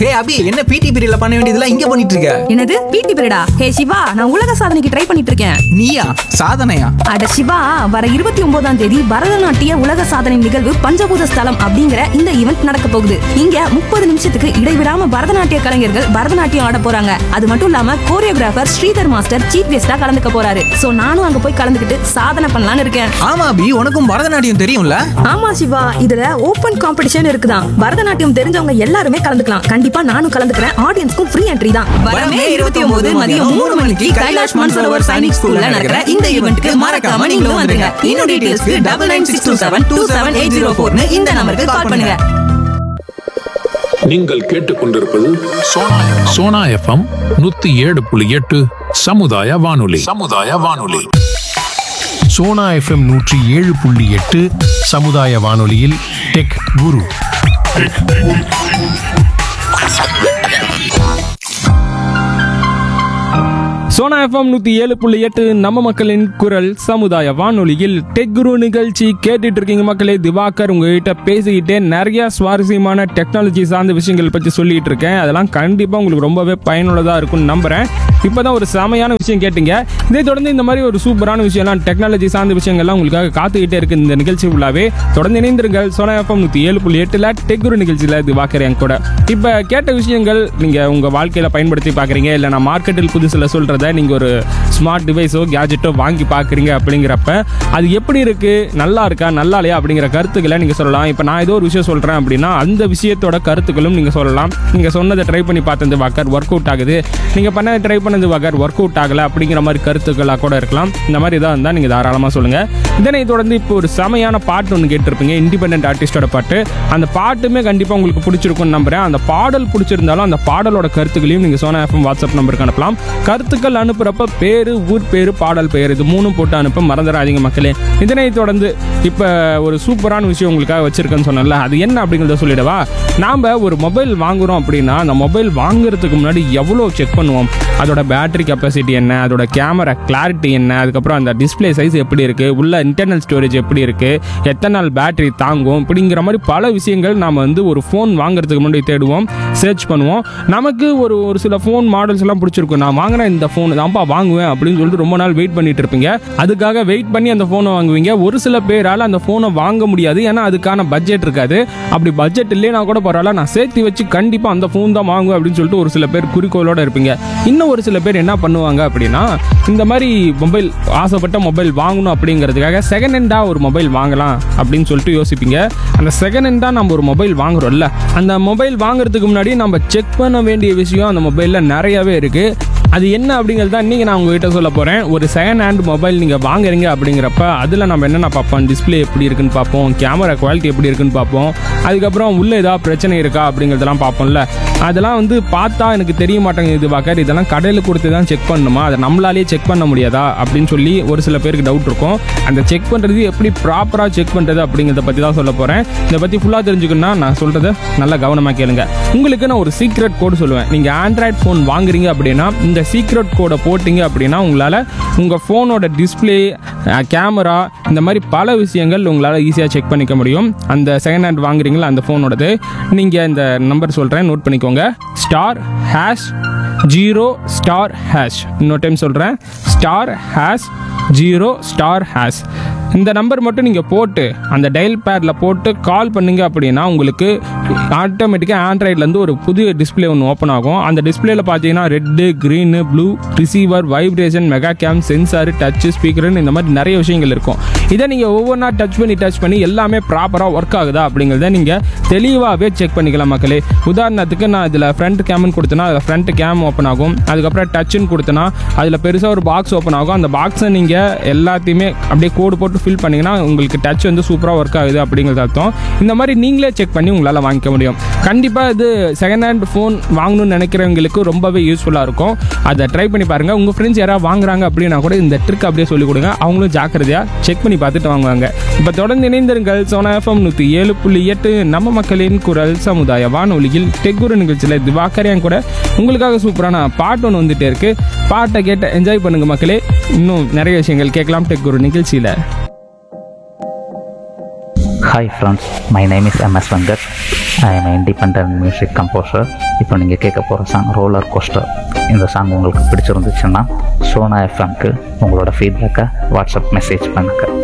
ஹே அபி என்ன பிடி பீரியட்ல பண்ண வேண்டியதெல்லாம் இங்க பண்ணிட்டு இருக்க என்னது பிடி பீரியடா ஹே சிவா நான் உலக சாதனைக்கு ட்ரை பண்ணிட்டு இருக்கேன் நீயா சாதனையா அட சிவா வர இருபத்தி ஒன்பதாம் தேதி பரதநாட்டிய உலக சாதனை நிகழ்வு பஞ்சபூத ஸ்தலம் அப்படிங்கிற இந்த ஈவெண்ட் நடக்க போகுது இங்க முப்பது நிமிஷத்துக்கு இடைவிடாம பரதநாட்டிய கலைஞர்கள் பரதநாட்டியம் ஆட போறாங்க அது மட்டும் இல்லாம கோரியோகிராஃபர் ஸ்ரீதர் மாஸ்டர் சீஃப் கெஸ்டா கலந்துக்க போறாரு சோ நானும் அங்க போய் கலந்துக்கிட்டு சாதனை பண்ணலாம்னு இருக்கேன் ஆமா அபி உனக்கும் பரதநாட்டியம் தெரியும்ல ஆமா சிவா இதுல ஓபன் காம்படிஷன் இருக்குதான் பரதநாட்டியம் தெரிஞ்சவங்க எல்லாருமே கலந்துக்கலாம் கண்டிப்பா நானும் கலந்துக்கிறேன் ஆடியன்ஸ்க்கும் ஃப்ரீ என்ட்ரி தான் வரமே இருபத்தி ஒன்பது மதியம் மூணு மணிக்கு கைலாஷ் மான்சரோவர் சைனிக் ஸ்கூல்ல நடக்கிற இந்த ஈவெண்ட்க்கு மறக்காம நீங்களும் வந்துருங்க இன்னும் டீடைல்ஸ்க்கு double nine six two seven two seven eight zero ஃபோர்னு இந்த நம்பருக்கு கால் பண்ணுங்க நீங்கள் கேட்டுக்கொண்டிருப்பது சோனா சோனா எஃப்எம் நூத்தி ஏழு புள்ளி எட்டு சமுதாய வானொலி சமுதாய வானொலி சோனா எஃப்எம் நூற்றி ஏழு புள்ளி எட்டு சமுதாய வானொலியில் டெக் குரு சோனா எஃப்எம் நூத்தி ஏழு புள்ளி எட்டு நம்ம மக்களின் குரல் சமுதாய வானொலியில் டெக் குரு நிகழ்ச்சி கேட்டுட்டு இருக்கீங்க மக்களே திவாகர் உங்ககிட்ட பேசிக்கிட்டே நிறைய சுவாரஸ்யமான டெக்னாலஜி சார்ந்த விஷயங்கள் பற்றி சொல்லிட்டு இருக்கேன் அதெல்லாம் கண்டிப்பாக உங்களுக்கு ரொம்பவே பயனுள்ளதாக இருக்கும்னு நம்புறேன் இப்போதான் ஒரு செமையான விஷயம் கேட்டீங்க இதை தொடர்ந்து இந்த மாதிரி ஒரு சூப்பரான விஷயம்லாம் டெக்னாலஜி சார்ந்த விஷயங்கள்லாம் உங்களுக்காக காத்துக்கிட்டே இருக்கு இந்த நிகழ்ச்சி ஃபுல்லாவே தொடர்ந்து இணைந்திருங்கள் சோனா எஃப்எம் நூற்றி ஏழு புள்ளி எட்டில் டெக் குரு நிகழ்ச்சியில் திவாகர் என் கூட இப்போ கேட்ட விஷயங்கள் நீங்கள் உங்கள் வாழ்க்கையில் பயன்படுத்தி பார்க்குறீங்க இல்லை நான் மார்க்கெட்டில் புதுசில் சொல்கிறத நீங்கள் ஒரு ஸ்மார்ட் டிவைஸோ கேஜெட்டோ வாங்கி பார்க்குறீங்க அப்படிங்கிறப்ப அது எப்படி இருக்குது நல்லா இருக்கா நல்லா இல்லையா அப்படிங்கிற கருத்துக்களை நீங்கள் சொல்லலாம் இப்போ நான் ஏதோ ஒரு விஷயம் சொல்கிறேன் அப்படின்னா அந்த விஷயத்தோட கருத்துக்களும் நீங்கள் சொல்லலாம் நீங்கள் சொன்னதை ட்ரை பண்ணி பார்த்தது வாக்கர் ஒர்க் அவுட் ஆகுது நீங்கள் பண்ணதை ட்ரை பண்ணது வாக்கர் ஒர்க் அவுட் ஆகலை அப்படிங்கிற மாதிரி கருத்துக்களாக கூட இருக்கலாம் இந்த மாதிரி இதாக இருந்தால் நீங்கள் தாராளமாக சொல்லுங்கள் இதனை தொடர்ந்து இப்போ ஒரு செமையான பாட்டு ஒன்று கேட்டிருப்பீங்க இண்டிபெண்டன்ட் ஆர்டிஸ்டோட பாட்டு அந்த பாட்டுமே கண்டிப்பாக உங்களுக்கு பிடிச்சிருக்கும்னு நம்புறேன் அந்த பாடல் பிடிச்சிருந்தாலும் அந்த பாடலோட கருத்துக்களையும் நீங்கள் சோனா எஃப்எம் வாட்ஸ்அப் நம்பருக்கு அனுப்பலாம் கருத்துக்கள் அனுப்புறப்ப பேரு ஊர் பேரு பாடல் பெயர் இது மூணும் போட்டு அனுப்ப மறந்துடாதீங்க மக்களே இதனை தொடர்ந்து இப்போ ஒரு சூப்பரான விஷயம் உங்களுக்காக வச்சிருக்கேன்னு சொன்னேன்ல அது என்ன அப்படிங்கிறத சொல்லிடவா நாம் ஒரு மொபைல் வாங்குறோம் அப்படின்னா அந்த மொபைல் வாங்குறதுக்கு முன்னாடி எவ்வளோ செக் பண்ணுவோம் அதோட பேட்டரி கெப்பாசிட்டி என்ன அதோட கேமரா கிளாரிட்டி என்ன அதுக்கப்புறம் அந்த டிஸ்ப்ளே சைஸ் எப்படி இருக்கு உள்ள இன்டர்னல் ஸ்டோரேஜ் எப்படி இருக்கு எத்தனை நாள் பேட்டரி தாங்கும் இப்படிங்கிற மாதிரி பல விஷயங்கள் நாம் வந்து ஒரு ஃபோன் வாங்குறதுக்கு முன்னாடி தேடுவோம் சர்ச் பண்ணுவோம் நமக்கு ஒரு ஒரு சில ஃபோன் மாடல்ஸ் எல்லாம் பிடிச்சிருக்கும் நான் வாங்கின இந்த ஃபோன் தான்ப்பா வாங்குவேன் அப்படின்னு சொல்லிட்டு ரொம்ப நாள் வெயிட் பண்ணிட்டு இருப்பீங்க அதுக்காக வெயிட் பண்ணி அந்த ஃபோனை வாங்குவீங்க ஒரு சில பேரால் அந்த ஃபோனை வாங்க முடியாது ஏன்னா அதுக்கான பட்ஜெட் இருக்காது அப்படி பட்ஜெட் இல்லைனா கூட பரவாயில்ல நான் சேர்த்து வச்சு கண்டிப்பாக அந்த ஃபோன் தான் வாங்குவேன் அப்படின்னு சொல்லிட்டு ஒரு சில பேர் குறிக்கோளோட இருப்பீங்க இன்னும் ஒரு சில பேர் என்ன பண்ணுவாங்க அப்படின்னா இந்த மாதிரி மொபைல் ஆசைப்பட்ட மொபைல் வாங்கணும் அப்படிங்கிறதுக்காக செகண்ட் ஹேண்டாக ஒரு மொபைல் வாங்கலாம் அப்படின்னு சொல்லிட்டு யோசிப்பீங்க அந்த செகண்ட் ஹேண்டாக நம்ம ஒரு மொபைல் வாங்குறோம்ல அந்த மொபைல் வாங்குறதுக்கு முன்னாடி நம்ம செக் பண்ண வேண்டிய விஷயம் அந்த மொபைலில் நிறையவே இருக்குது அது என்ன அப்படிங்கிறது தான் இன்றைக்கி நான் உங்ககிட்ட சொல்ல போகிறேன் ஒரு செகண்ட் ஹேண்ட் மொபைல் நீங்கள் வாங்குறீங்க அப்படிங்கிறப்ப அதில் நம்ம என்னென்ன பார்ப்போம் டிஸ்ப்ளே எப்படி இருக்குன்னு பார்ப்போம் கேமரா குவாலிட்டி எப்படி இருக்குன்னு பார்ப்போம் அதுக்கப்புறம் உள்ளே ஏதாவது பிரச்சனை இருக்கா அப்படிங்கிறதெல்லாம் பார்ப்போம்ல அதெல்லாம் வந்து பார்த்தா எனக்கு தெரிய மாட்டேங்குது பாக்கர் இதெல்லாம் கடையில் கொடுத்து தான் செக் பண்ணணுமா அதை நம்மளாலேயே செக் பண்ண முடியாதா அப்படின்னு சொல்லி ஒரு சில பேருக்கு டவுட் இருக்கும் அந்த செக் பண்ணுறது எப்படி ப்ராப்பராக செக் பண்ணுறது அப்படிங்கிறத பற்றி தான் சொல்ல போகிறேன் இதை பற்றி ஃபுல்லாக தெரிஞ்சுக்கணும்னா நான் சொல்கிறத நல்லா கவனமாக கேளுங்க உங்களுக்கு நான் ஒரு சீக்ரெட் கோடு சொல்லுவேன் நீங்கள் ஆண்ட்ராய்ட் ஃபோன் வாங்குறீங்க அப்படின்னா இந்த சீக்ரெட் கோடை போட்டிங்க அப்படின்னா உங்களால் உங்கள் ஃபோனோட டிஸ்பிளே கேமரா இந்த மாதிரி பல விஷயங்கள் உங்களால் ஈஸியாக செக் பண்ணிக்க முடியும் அந்த செகண்ட் ஹேண்ட் வாங்குறீங்களா அந்த ஃபோனோடது நீங்கள் இந்த நம்பர் சொல்கிறேன் நோட் பண்ணிக்கோங்க star hash zero star hash இன்னொரு டைம் சொல்கிறேன் star hash zero star hash இந்த நம்பர் மட்டும் நீங்கள் போட்டு அந்த டயல் பேடில் போட்டு கால் பண்ணீங்க அப்படின்னா உங்களுக்கு ஆட்டோமேட்டிக்காக ஆண்ட்ராய்ட்லேருந்து ஒரு புதிய டிஸ்பிளே ஒன்று ஓப்பன் ஆகும் அந்த டிஸ்பிளேல பார்த்தீங்கன்னா red green blue receiver vibration mega game sensor touch ஸ்பீக்கர்னு இந்த மாதிரி நிறைய விஷயங்கள் இருக்கும் இதை நீங்கள் ஒவ்வொன்றா டச் பண்ணி டச் பண்ணி எல்லாமே ப்ராப்பராக ஒர்க் ஆகுதா அப்படிங்கிறத நீங்கள் தெளிவாகவே செக் பண்ணிக்கலாம் மக்களே உதாரணத்துக்கு நான் இதில் ஃப்ரண்ட் கேம்னு கொடுத்தேன்னா அதில் ஃப்ரண்ட் கேம் ஓப்பன் ஆகும் அதுக்கப்புறம் டச்சுன்னு கொடுத்தேன்னா அதில் பெருசாக ஒரு பாக்ஸ் ஓப்பன் ஆகும் அந்த பாக்ஸை நீங்கள் எல்லாத்தையுமே அப்படியே கோடு போட்டு ஃபில் பண்ணிங்கன்னா உங்களுக்கு டச் வந்து சூப்பராக ஒர்க் ஆகுது அப்படிங்கிறது அர்த்தம் இந்த மாதிரி நீங்களே செக் பண்ணி உங்களால் வாங்கிக்க முடியும் கண்டிப்பாக இது செகண்ட் ஹேண்ட் ஃபோன் வாங்கணும்னு நினைக்கிறவங்களுக்கு ரொம்பவே யூஸ்ஃபுல்லாக இருக்கும் அதை ட்ரை பண்ணி பாருங்கள் உங்கள் ஃப்ரெண்ட்ஸ் யாராவது வாங்குறாங்க அப்படின்னா கூட இந்த ட்ரிக் அப்படியே சொல்லிக் கொடுங்க அவங்களும் ஜாக்கிரதையாக செக் பண்ணி பார்த்துட்டு வாங்குவாங்க இப்போ தொடர்ந்து இணைந்திருங்கள் சோனா எஃப்எம் நூற்றி ஏழு புள்ளி எட்டு நம்ம மக்களின் குரல் சமுதாய வானொலியில் டெக்குரு நிகழ்ச்சியில் திவாக்கரையான் கூட உங்களுக்காக சூப்பரான பாட்டு ஒன்று வந்துட்டே இருக்கு பாட்டை கேட்டு என்ஜாய் பண்ணுங்க மக்களே இன்னும் நிறைய விஷயங்கள் கேட்கலாம் டெக்குரு நிகழ்ச்சியில் Hi friends, my name is MS Vangar. I am independent music composer இப்போ நீங்கள் கேட்க போகிற சாங் ரோலர் கோஸ்டர் இந்த சாங் உங்களுக்கு பிடிச்சிருந்துச்சுன்னா சோனா எஃப்எம்க்கு உங்களோட ஃபீட்பேக்கை வாட்ஸ்அப் மெசேஜ் பண்ணுங்கள்